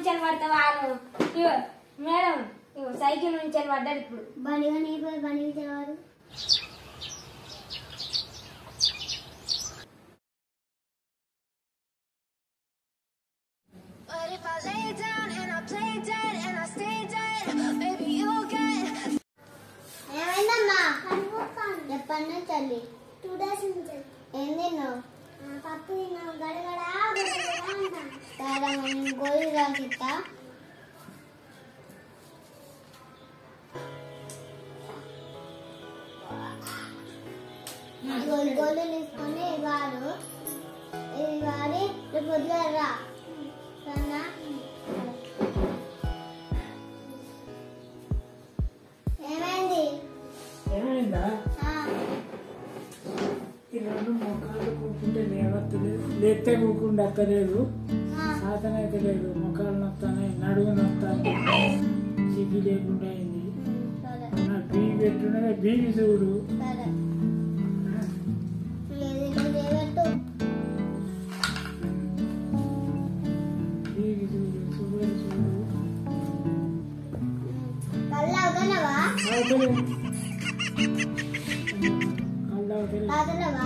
నుంచి పడతావా నువ్వు ఇగో మేడం ఇగో సైకిల్ నుంచి పడ్డాడు ఇప్పుడు బండిగా నీ పోయి బండికి తెలవారు But if I lay down and I play dead and I stay dead, maybe you'll get ఏమైందమ్మా ఎప్పటి నుంచి తల్లి టూ డేస్ నుంచి ఏం తిన్నావు పప్పు తిన్నావు గడగడ సరే నేను గోళీ రాసిస్తా గోళీ గోళీలు తీసుకొని వాడు ఇది వాడి రేపు పొద్దుగా రా సరేనా ఏమైంది ఏమైందా ఆ, ఈ రెండు మొక్కలు కూకుంటే లేవత్తలేదు లేస్తే కూకుండా అక్కలేదు ఆ. సాతనైతే లేదు మొక్కలు నొత్తానే నడుగు నొత్తానే సిగ్గు లేకుండా అయింది సరే నా బీవి పెట్టున్నదే బీవి చూడు సరే లేదు లేదు ఏమంటూ బీవి చూడు షుగర్ చూడు కళ్ళు అవుతానవా అవుతలేదు కళ్ళు అవుతలేదు తాతలవా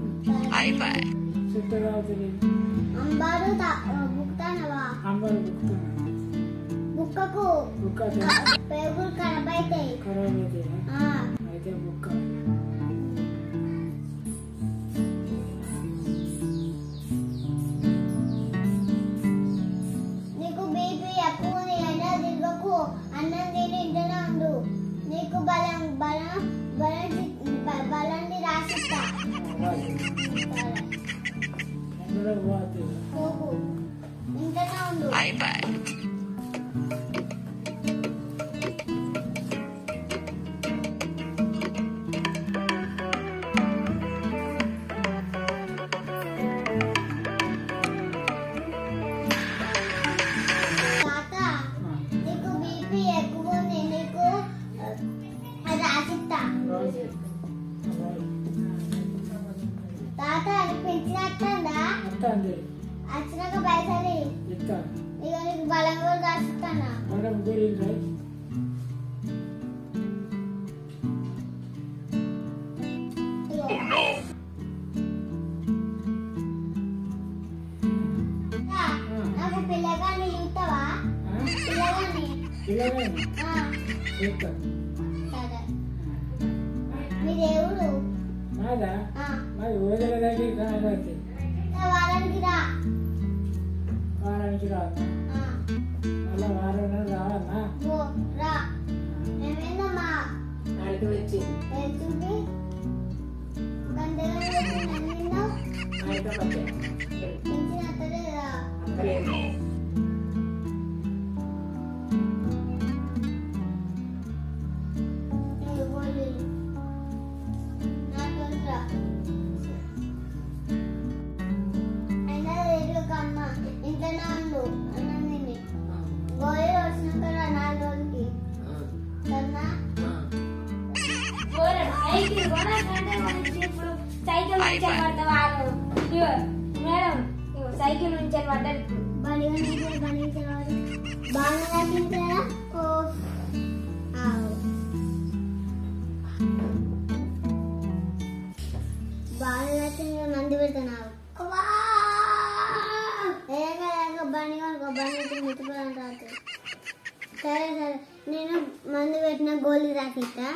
చుట్టూ అవుతలేదు అంబారు బుక్తానవా అంబరు బుక్కుతాను బుక్కకు బుక్క పేగులు కనబైతాయి ఖరాబ్ అయితే ఆ, అయితే బుక్క నీకు బీపీ ఎక్కువ ఉంది ఎండ తిరగకు అన్నం తిని ఇంటనే ఉండు నీకు బలం బలం బలం బ- బలాన్ని రాసిస్తా సరే ఎండలో పోతుంది పోకు ఇంటనే ఉండు తాత నీకు బీపీ ఎక్కువ ఉంది నీకు ఆ, రాసిస్తా తాత అది పెంచినట్టుందా వస్తుంది వచ్చినాక పైసలు ఇస్తా ఇక నీకు బలం కూడా రాసిస్తానా మనం గురించి ఇగో. తా, నాకు పిల్లగాన్ని చూస్తావా పిల్లగాన్ని ఇలాగే ఆ, చెప్తా సరే మీ దేవుడు మాదా ఆ, మాది ఓదల దగ్గర కనబడితే నా వారానికి రా వారానికి రాదు ఆ, మళ్ళా వారం రావన్నా ఓ, రా ఏమైందమ్మా ఆడికి వచ్చి చూపి గంటగా నిన్నావు ఆడికి వచ్చి పెంచినట్టలేదా అక్కలేదు నీకు గోళీలు నాకు రా అయినా లేదు అమ్మ ఇంట్లోనే ఉండు అన్నం తిని గోళీలు వచ్చినాక రా నాలుగు రోజులకి సరేనా పోరాడు సైకిల్ కొనాలంటే మనిషి ఇప్పుడు సైకిల్ నుంచి పడతావా నువ్వు ఇగో మేడం ఇగో సైకిల్ నుంచి పడ్డాడు ఇప్పుడు బండిగా నీకు బండికి తెలవాలి బాగా తగ్గించారా ఓ ఆవు. బాగా తగ్గించిన మంది పెడుతున్నావు బండి కొనుక్కో బండి మిత్తుకోవడానికి రాదు సరే సరే నేను మందు పెట్టిన గోళీ రాసిస్తా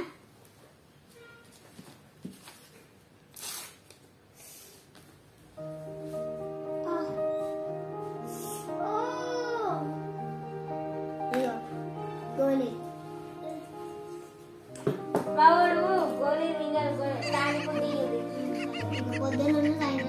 ఇదిగో, గోళీ బావుడు గోళీ మింగలు తాడుకుంటే పొద్దున్న సాయంత్రం